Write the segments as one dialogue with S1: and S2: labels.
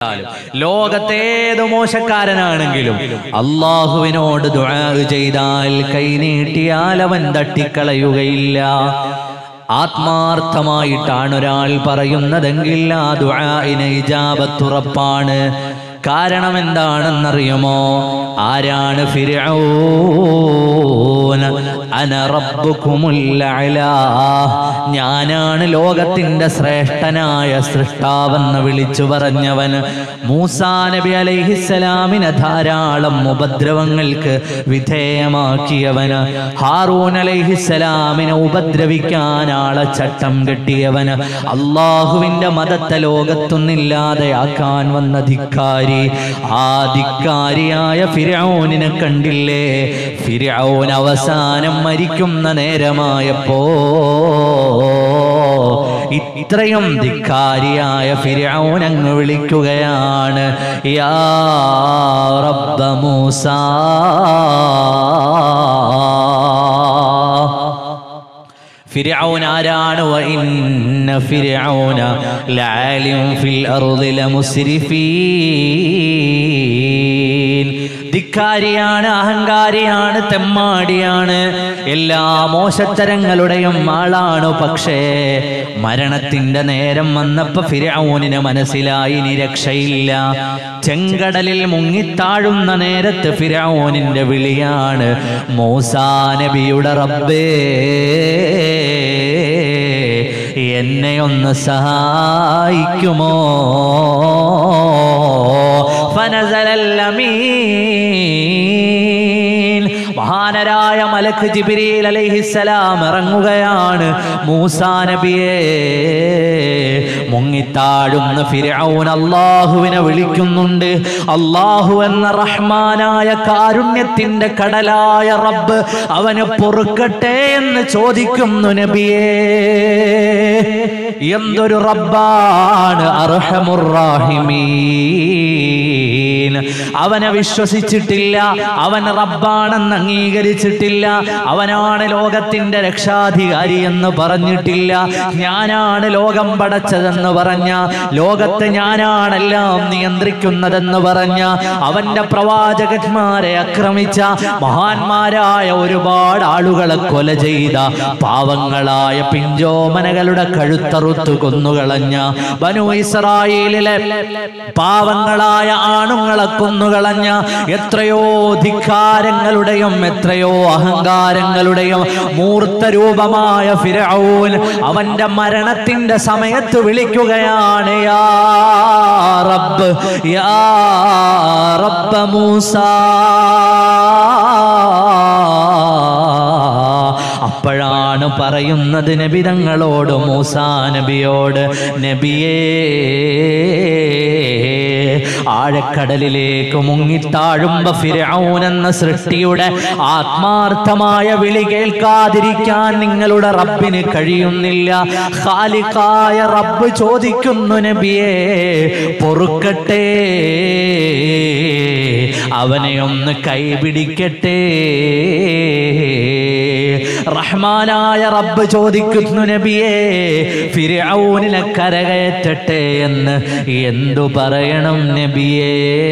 S1: ലോകത്തേത് മോശക്കാരനാണെങ്കിലും അള്ളാഹുവിനോട് ദുആ ചെയ്താൽ കൈനീട്ടിയാൽ അവൻ തട്ടിക്കളയുകയില്ല ആത്മാർത്ഥമായിട്ടാണ് ഒരാൾ പറയുന്നതെങ്കിൽ ആ ദുആഇന് ഇജാബത്തുറപ്പാണ് കാരണം എന്താണെന്നറിയുമോ ആരാണ് ഫിർഔൻ അന റബ്ബുക്കുമുൽ അഅ്ലാ ഞാനാണ് ലോകത്തിന്റെ ശ്രേഷ്ഠനായ സൃഷ്ടാവെന്ന് വിളിച്ചു പറഞ്ഞവൻ മൂസാ നബി അലൈഹിസ്സലാമിനെ ധാരാളം ഉപദ്രവങ്ങൾക്ക് വിധേയമാക്കിയവന് ഹാറൂൻ അലൈഹിസ്സലാമിനെ ഉപദ്രവിക്കാൻ ആളെ ചട്ടം കെട്ടിയവന് അള്ളാഹുവിന്റെ മതത്തെ ലോകത്തൊന്നില്ലാതെയാക്കാൻ വന്ന ധിക്കാരി ആ ധിക്കാരിയായ ഫിരൗനിനെ കണ്ടില്ലേ ഫിരൗൻ അവസാനം മരിക്കുന്ന നേരമായപ്പോ ഇത്രയും ധിക്കാരിയായ ഫിരൗൻ അങ്ങ് വിളിക്കുകയാണ് യാ റബ്ബ മൂസ ഫിർഔൻ ആരാണ് വഇന്ന ഫിർഔന ലആലിം ഫിൽ അർളി ലമുസ്രിഫീൻ ധിക്കാരിയാണ് അഹങ്കാരിയാണ് തെമ്മാടിയാണ് എല്ലാ മോശത്തരങ്ങളുടെയും ആളാണ് പക്ഷേ മരണത്തിന്റെ നേരം വന്നപ്പോ ഫിരൗനിന് മനസ്സിലായി ഇനി രക്ഷയില്ല ചെങ്കടലിൽ മുങ്ങിത്താഴുന്ന നേരത്ത് ഫിരൗനിന്റെ വിളിയാണ് മൂസാ നബിയുടെ റബ്ബേ എന്നെ ഒന്ന് സഹായിക്കുമോ ഫനസലല്ലമീൻ മഹാനരായ മലക്ക് ജിബിരിൽ അലൈഹിസ്സലാം ഇറങ്ങുകയാണ് മൂസാ നബിയെ മുങ്ങിത്താഴുന്ന ഫിരൗൻ അള്ളാഹുവിനെ വിളിക്കുന്നുണ്ട് അള്ളാഹു എന്ന റഹ്മാനായ കാരുണ്യത്തിന്റെ കടലായ റബ്ബ് അവന് പൊറുക്കട്ടെ എന്ന് ചോദിക്കുന്നു നബിയേ എന്തൊരു റബ്ബാണ് അർഹമുറാഹിമീൻ അവനെ വിശ്വസിച്ചിട്ടില്ല അവൻ റബ്ബാണെന്ന് അംഗീകരിച്ചിട്ടില്ല അവനാണ് ലോകത്തിന്റെ രക്ഷാധികാരി എന്ന് പറഞ്ഞിട്ടില്ല ഞാനാണ് ലോകം പടച്ചതെന്ന് പറഞ്ഞ ലോകത്തെ ഞാനാണെല്ലാം നിയന്ത്രിക്കുന്നതെന്ന് പറഞ്ഞ അവന്റെ പ്രവാചകന്മാരെ ആക്രമിച്ച മഹാന്മാരായ ഒരുപാട് ആളുകളെ കൊല ചെയ്ത പാവങ്ങളായ പിഞ്ചോമനകളുടെ കഴുത്തറുത്തു കൊന്നുകളഞ്ഞ ബനു ഇസ്രായേലിലെ പാവങ്ങളായ ആണുങ്ങളെ കൊന്നുകളഞ്ഞ എത്രയോ ധിക്കാരങ്ങളുടെയും എത്രയോ അഹങ്കാരങ്ങളുടെയും മൂർത്തരൂപമായ ഫിരൗൻ അവന്റെ മരണത്തിന്റെ സമയത്ത് വിളിക്കുകയാണ് യാ റബ്ബ് യാ റബ്ബ മൂസ അപ്പോഴാണ് പറയുന്നത് നബിതങ്ങളോട് മൂസാ നബിയോട് നബിയേ ആഴക്കടലിലേക്ക് മുങ്ങിത്താഴുമ്പോ ഫിരൗൻ എന്ന സൃഷ്ടിയുടെ ആത്മാർത്ഥമായ വിളി കേൾക്കാതിരിക്കാൻ നിങ്ങളുടെ റബ്ബിന് കഴിയുന്നില്ല ഖാലിഖായ റബ്ബ് ചോദിക്കുന്നു നബിയെ പൊറുക്കട്ടെ അവനെ ഒന്ന് കൈപിടിക്കട്ടെ റഹ്മാനായ റബ്ബ് ചോദിക്കുന്നു നബിയെ ഫിരൗനിനെ കരകയറ്റട്ടെ എന്ന് എന്തു പറയണം നബിയേ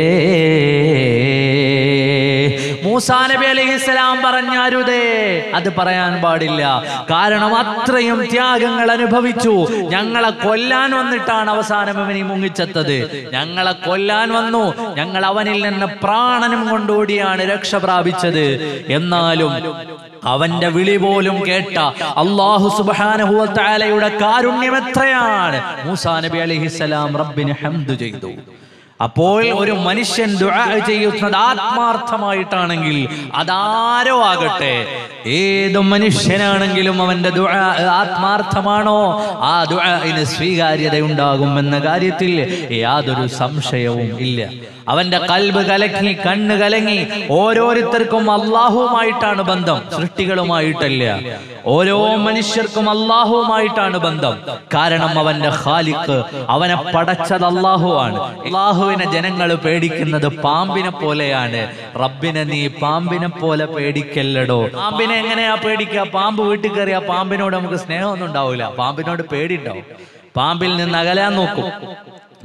S1: മൂസാ നബി അലൈഹിസ്സലാം പറഞ്ഞാരുതേ അത് പറയാൻ പാടില്ല കാരണം അത്രയും ത്യാഗങ്ങൾ അനുഭവിച്ചു ഞങ്ങളെ കൊല്ലാൻ വന്നിട്ടാണ് അവസാനം അവൻ ഈ മുങ്ങിച്ചെത്തത് ഞങ്ങളെ കൊല്ലാൻ വന്നു ഞങ്ങൾ അവനിൽ നിന്ന് പ്രാണനും കൊണ്ടോടിയാണ് രക്ഷ പ്രാപിച്ചത് എന്നാലും അവന്റെ വിളി പോലും കേട്ട അള്ളാഹു സുബാനഹുവലയുടെ കാരുണ്യം എത്രയാണ് മൂസാ നബി അലൈഹിസ്സലാം റബ്ബിന് ഹംദ് ചെയ്തു അപ്പോൾ ഒരു മനുഷ്യൻ ദുആ ചെയ്യുന്നത് ആത്മാർത്ഥമായിട്ടാണെങ്കിൽ അതാരോ ആകട്ടെ ഏത് മനുഷ്യനാണെങ്കിലും അവന്റെ ദുആ ആത്മാർത്ഥമാണോ ആ ദുആന് സ്വീകാര്യത ഉണ്ടാകും എന്ന കാര്യത്തിൽ യാതൊരു സംശയവും ഇല്ല അവന്റെ കൽബ് കലക്കി കണ്ണ് കലങ്ങി ഓരോരുത്തർക്കും അള്ളാഹുവുമായിട്ടാണ് ബന്ധം സൃഷ്ടികളുമായിട്ടല്ല ഓരോ മനുഷ്യർക്കും അള്ളാഹുവുമായിട്ടാണ് ബന്ധം കാരണം അവന്റെ ഖാലിക്ക് അവനെ പടച്ചത് അള്ളാഹുവാണ് അള്ളാഹുവിനെ ജനങ്ങൾ പേടിക്കുന്നത് പാമ്പിനെ പോലെയാണ് റബ്ബിനെ നീ പാമ്പിനെ പോലെ പേടിക്കല്ലടോ പാമ്പിനെ എങ്ങനെയാ പേടിക്കുക പാമ്പ് വീട്ടിൽ കയറിയ പാമ്പിനോട് നമുക്ക് സ്നേഹമൊന്നും ഉണ്ടാവില്ല പാമ്പിനോട് പേടി ഉണ്ടാവും പാമ്പിൽ നിന്ന് അകലാൻ നോക്കും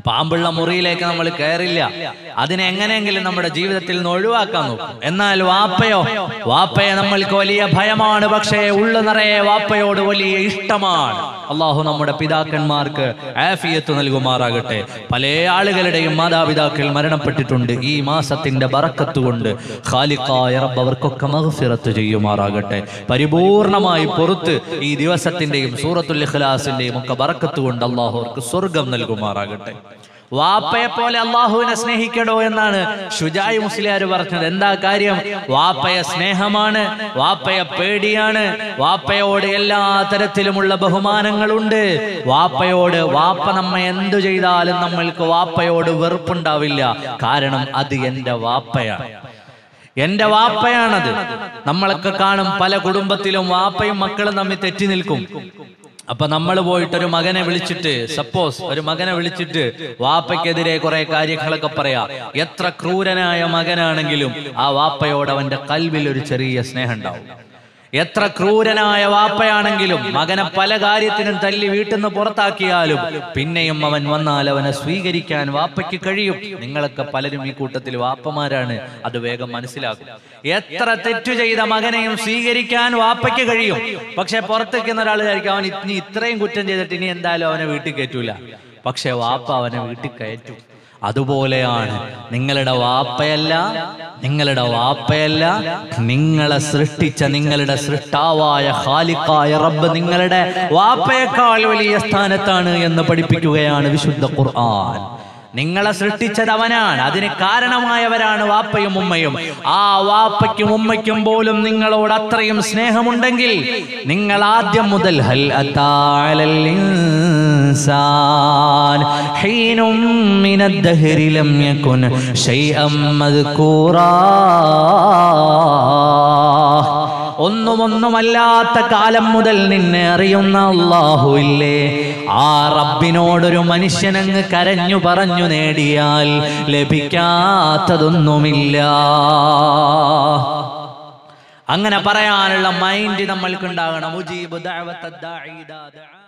S1: പാമ്പുള്ള മുറിയിലേക്ക് നമ്മൾ കയറില്ല അതിനെ എങ്ങനെയെങ്കിലും നമ്മുടെ ജീവിതത്തിൽ നിന്ന് ഒഴിവാക്കാൻ നോക്കും എന്നാൽ വാപ്പയോ വാപ്പയെ നമ്മൾക്ക് വലിയ ഭയമാണ് പക്ഷേ ഉള്ളു നിറയെ വാപ്പയോട് വലിയ ഇഷ്ടമാണ് അള്ളാഹു നമ്മുടെ പിതാക്കന്മാർക്ക് ആഫിയത്ത് നൽകുമാറാകട്ടെ പല ആളുകളുടെയും മാതാപിതാക്കൾ മരണപ്പെട്ടിട്ടുണ്ട് ഈ മാസത്തിന്റെ ബറക്കത്ത് കൊണ്ട് ഖാലിഖായ റബ്ബ് അവർക്കൊക്കെ മഗ്ഫിറത്ത് ചെയ്യുമാറാകട്ടെ പരിപൂർണമായി പുറത്ത് ഈ ദിവസത്തിന്റെയും സൂറത്തുൽ ഇഖ്ലാസിന്റെയും ഒക്കെ ബറക്കത്ത് കൊണ്ട് അള്ളാഹു അവർക്ക് സ്വർഗം നൽകുമാറാകട്ടെ വാപ്പയെ പോലെ അള്ളാഹുവിനെ സ്നേഹിക്കടോ എന്നാണ് ഷുജായി മുസ്ലിയാർ പറഞ്ഞത് എന്താ കാര്യം വാപ്പയെ സ്നേഹമാണ് വാപ്പയെ പേടിയാണ് വാപ്പയോട് എല്ലാ തരത്തിലുമുള്ള ബഹുമാനങ്ങളുണ്ട് വാപ്പയോട് വാപ്പ നമ്മെ എന്തു ചെയ്താലും നമ്മൾക്ക് വാപ്പയോട് വെറുപ്പുണ്ടാവില്ല കാരണം അത് എന്റെ വാപ്പയാണ് എന്റെ വാപ്പയാണത് നമ്മളൊക്കെ കാണും പല കുടുംബത്തിലും വാപ്പയും മക്കളും തമ്മിൽ തെറ്റി നിൽക്കും അപ്പൊ നമ്മൾ പോയിട്ട് ഒരു മകനെ വിളിച്ചിട്ട് സപ്പോസ് ഒരു മകനെ വിളിച്ചിട്ട് വാപ്പയ്ക്കെതിരെ കുറെ കാര്യങ്ങളൊക്കെ പറയാ എത്ര ക്രൂരനായ മകനാണെങ്കിലും ആ വാപ്പയോട് അവന്റെ കൽവിൽ ഒരു ചെറിയ സ്നേഹം ഉണ്ടാവും എത്ര ക്രൂരനായ വാപ്പയാണെങ്കിലും മകനെ പല കാര്യത്തിനും തല്ലി വീട്ടിൽ നിന്ന് പുറത്താക്കിയാലും പിന്നെയും അവൻ വന്നാൽ അവനെ സ്വീകരിക്കാൻ വാപ്പയ്ക്ക് കഴിയും നിങ്ങളൊക്കെ പലരും ഈ കൂട്ടത്തിൽ വാപ്പമാരാണ് അത് വേഗം മനസ്സിലാക്കും എത്ര തെറ്റു ചെയ്ത മകനെയും സ്വീകരിക്കാൻ വാപ്പയ്ക്ക് കഴിയും പക്ഷെ പുറത്തേക്കുന്ന ഒരാൾ വിചാരിക്കും അവൻ ഇനി ഇത്രയും കുറ്റം ചെയ്തിട്ട് ഇനി എന്തായാലും അവനെ വീട്ടിൽ കയറ്റൂല പക്ഷെ വാപ്പ അവനെ വീട്ടിൽ കയറ്റും അതുപോലെയാണ് നിങ്ങളുടെ വാപ്പയല്ല നിങ്ങളുടെ വാപ്പയല്ല നിങ്ങളെ സൃഷ്ടിച്ച നിങ്ങളുടെ സൃഷ്ടാവായ ഖാലിഖായ റബ്ബ് നിങ്ങളുടെ വാപ്പയേക്കാൾ വലിയ സ്ഥാനത്താണ് എന്ന് പഠിപ്പിക്കുകയാണ് വിശുദ്ധ ഖുർആൻ നിങ്ങളെ സൃഷ്ടിച്ചത് അവനാണ് അതിന് കാരണമായവരാണ് വാപ്പയും ഉമ്മയും ആ വാപ്പയ്ക്കും ഉമ്മയ്ക്കും പോലും നിങ്ങളോട് അത്രയും സ്നേഹമുണ്ടെങ്കിൽ നിങ്ങൾ ആദ്യം മുതൽ ഹൽ അതാലൽ ഇൻസാൻ ഹീനും മിന الدهر لم يكن شيئا مذكورا ഒന്നും ഒന്നുമല്ലാത്ത കാലം മുതൽ നിന്നെ അറിയുന്ന അള്ളാഹു ഇല്ലേ ആ റബ്ബിനോടൊരു മനുഷ്യനങ്ങ് കരഞ്ഞു പറഞ്ഞു നേടിയാൽ ലഭിക്കാത്തതൊന്നുമില്ല അങ്ങനെ പറയാനുള്ള മൈൻഡ് നമ്മൾക്കുണ്ടാകണം മുജീബ് ദഅവത്തദ്ദാഇ ഇദാ ദഅ